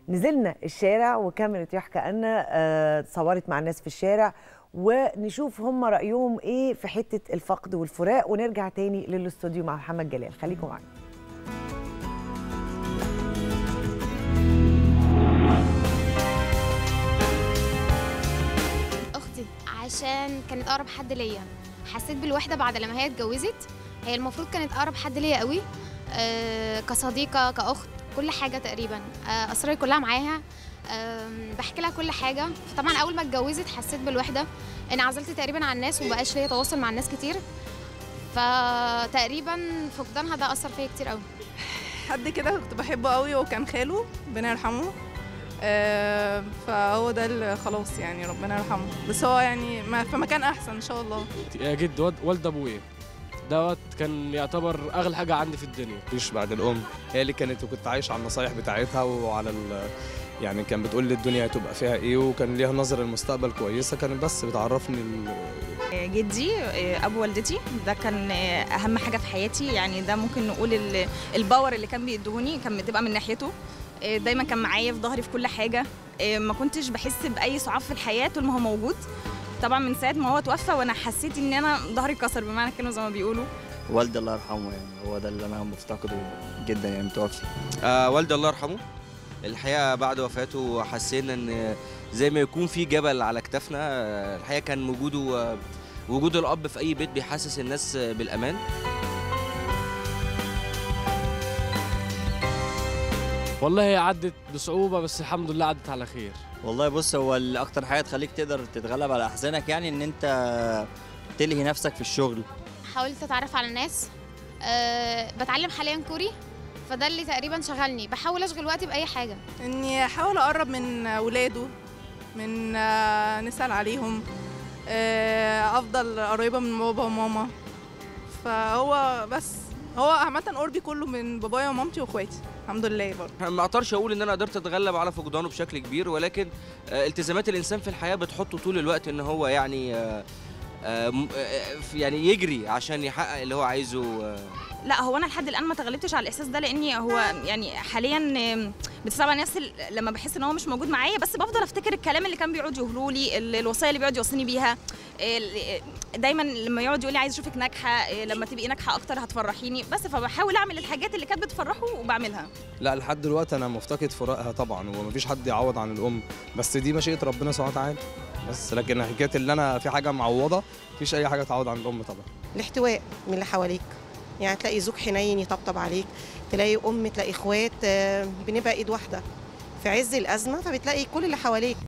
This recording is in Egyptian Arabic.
نزلنا الشارع وكاميرا يحكى أن آه، صورت مع الناس في الشارع ونشوف هم رأيهم إيه في حتة الفقد والفراق ونرجع تاني للاستوديو مع محمد جلال خليكم معانا اختي عشان كانت اقرب حد ليا حسيت بالوحده بعد لما هي اتجوزت هي المفروض كانت اقرب حد ليا قوي أه كصديقه كاخت كل حاجه تقريبا أه اسراري كلها معاها أه بحكي لها كل حاجه فطبعا اول ما اتجوزت حسيت بالوحده انعزلت تقريبا عن الناس ومبقاش ليا تواصل مع الناس كتير فتقريبا فقدانها ده اثر فيا كتير قوي حد كده كنت بحبه قوي وكان خاله ربنا يرحمه آه، فهو ده اللي خلاص يعني ربنا يرحمه بس هو يعني ما- في مكان احسن ان شاء الله يا جد ود- والد ابويا دوت كان يعتبر اغلى حاجه عندي في الدنيا مفيش بعد الام هي اللي كانت وكنت عايش على النصايح بتاعتها وعلى ال يعني كان بتقول لي الدنيا هتبقى فيها ايه وكان ليها نظره المستقبل كويسه كانت بس بتعرفني ال- جدي ابو والدتي ده كان اهم حاجه في حياتي يعني ده ممكن نقول ال- الباور اللي كان بيدوني كان بتبقى من ناحيته دايما كان معايا في ظهري في كل حاجه ما كنتش بحس باي صعاب في الحياه طول ما هو موجود طبعا من ساعه ما هو توفى وانا حسيت ان انا ظهري اتكسر بمعنى الكلمه زي ما بيقولوا والدي الله يرحمه يعني هو ده اللي انا مفتقده جدا يعني متوفي آه والدي الله يرحمه الحقيقه بعد وفاته حسينا ان زي ما يكون في جبل على كتافنا آه، الحقيقه كان وجوده آه، وجود الاب في اي بيت بيحسس الناس آه، بالامان والله هي عدت بصعوبه بس الحمد لله عدت على خير والله بص هو اللي اكتر حاجه تخليك تقدر تتغلب على احزانك يعني ان انت تلهي نفسك في الشغل حاولت اتعرف على الناس أه بتعلم حاليا كوري فده اللي تقريبا شغلني بحاول اشغل وقتي باي حاجه اني احاول اقرب من ولاده من آه، نسال عليهم آه، افضل قريبه من بابا وماما فهو بس هو عامه قربي كله من بابايا ومامتي واخواتي الحمد لله برضه ما اقدرش اقول ان انا قدرت اتغلب على فقدانه بشكل كبير ولكن آه، التزامات الانسان في الحياه بتحطه طول الوقت ان هو يعني آه، آه، م- آه، يعني يجري عشان يحقق اللي هو عايزه آه، لا هو انا لحد الان ما تغلبتش على الاحساس ده لاني هو يعني حاليا آم، بتصعب على نفسي ال- لما بحس ان هو مش موجود معايا بس بفضل افتكر الكلام اللي كان بيقعد يقوله لي ال- الوصايا اللي بيقعد يوصيني بيها ال- دايما لما يقعد يقول لي عايز اشوفك ناجحه آه، لما تبقي ناجحه اكتر هتفرحيني بس فبحاول اعمل الحاجات اللي كانت بتفرحه وبعملها لا لحد دلوقتي انا مفتقد فراقها طبعا ومفيش حد يعوض عن الام بس دي مشيئه ربنا سبحانه وتعالى بس لكن حكايه اللي انا في حاجه معوضه مفيش اي حاجه تعوض عن الام طبعا الاحتواء من اللي حواليك يعني تلاقي زوج حنين يطبطب عليك تلاقي ام تلاقي اخوات آه، بنبقى ايد واحده في عز الازمه فبتلاقي كل اللي حواليك